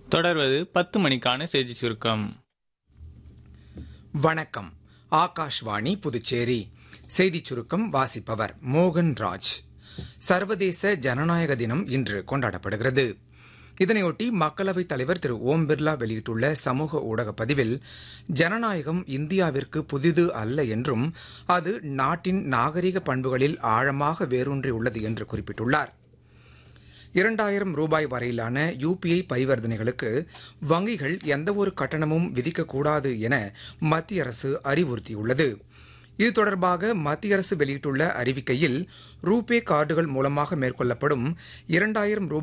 தொடர்வது பத்து மணிக்கான செய்தி சுருக்கம் வணக்கம் ஆகாஷ்வாணி புதுச்சேரி செய்திச் சுருக்கம் வாசிப்பவர் மோகன் ராஜ் சர்வதேச ஜனநாயக தினம் இன்று கொண்டாடப்படுகிறது இதனையொட்டி மக்களவைத் தலைவர் திரு ஓம் பிர்லா வெளியிட்டுள்ள சமூக ஊடக பதிவில் ஜனநாயகம் இந்தியாவிற்கு புதிது அல்ல என்றும் அது நாட்டின் நாகரிக பண்புகளில் ஆழமாக வேரூன்றியுள்ளது என்று குறிப்பிட்டுள்ளார் இரண்டாயிரம் ரூபாய் வரையிலான யுபிஐ பரிவர்த்தனைகளுக்கு வங்கிகள் எந்தவொரு கட்டணமும் விதிக்கக்கூடாது என மத்திய அரசு அறிவுறுத்தியுள்ளது இது தொடர்பாக மத்திய அரசு வெளியிட்டுள்ள அறிவிக்கையில் ரூபே கார்டுகள் மூலமாக மேற்கொள்ளப்படும் இரண்டாயிரம் ரூபாய்